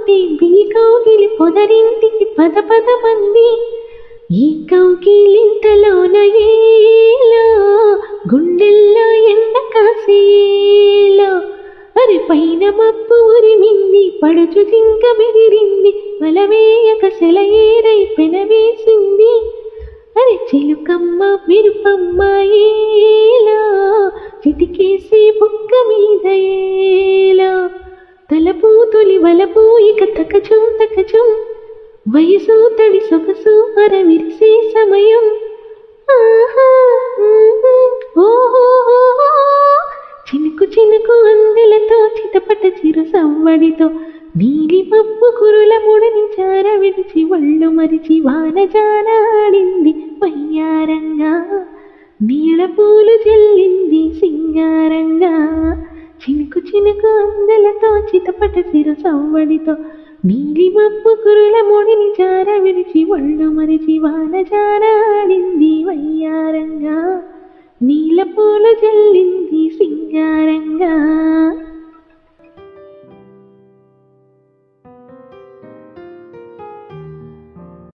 ఉంటే బిగి కౌగిలి పొదరింటికి పద పద మంది ఈ కౌగిలింతలోన ఏలో గుండెల్లో ఎండ కాసేలో అరి పైన మప్పు ఉరిమింది పడుచు జింక బెదిరింది వలవేయక సెలయేరై పెనవేసింది అరే చిలుకమ్మ మిరుపమ్మ ఏలో చిటికేసి బుక్క మీద ఏలో తలపు తొలి వలపు ఇక తకచుం తకచుం వయసు తడి సొగసు అర విరిసే సమయం ఆహా, ఊహు, ఓహో, చినుకు చినుకు అందెలతో చిటపట చిరు సవ్వడితో నీలి పప్పు కురుల ముడని చార విడిచి ఒళ్ళు మరిచి వాన జానాడింది వయ్యారంగా నీళ్ళ పూలు జల్లింది సింగారంగా చినుకు చినుకు అందెలతో చిటపట చిరు సవ్వడితో నీలి మప్పు కురుల ముడిని చార విడిచి ఒళ్ళు మరిచి వాన జానాడింది వయ్యారంగా నీల పూలు జల్లింది సింగారంగా